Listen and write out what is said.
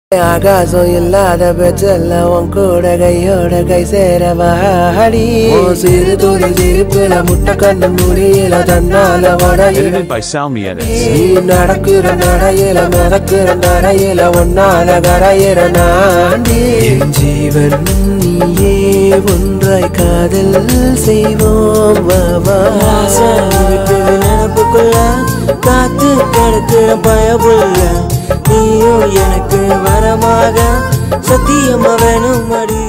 ஆகாசம் இல்லாத பெற்றெல்லாம் உன் கூட கையோட கை சேரவாடி உன் சிறு துளி சிரிப்புல முட்டை கண்ணு முடியல தன்னால உடையில Edited by Salmi Edits. நீ நடக்கிற நடையில மிதக்கிற நடையில ஒன்னால கரையிற நாண்டி என் ஜீவன் நீயே ஒன்றாய் காதல் செய்வோம் வா வா இருக்குது நினப்புக்குள்ள காத்து கிடக்குற பயபுள்ள நீயும் எனக்கு வரமாக சத்தியமா வேணும் அடி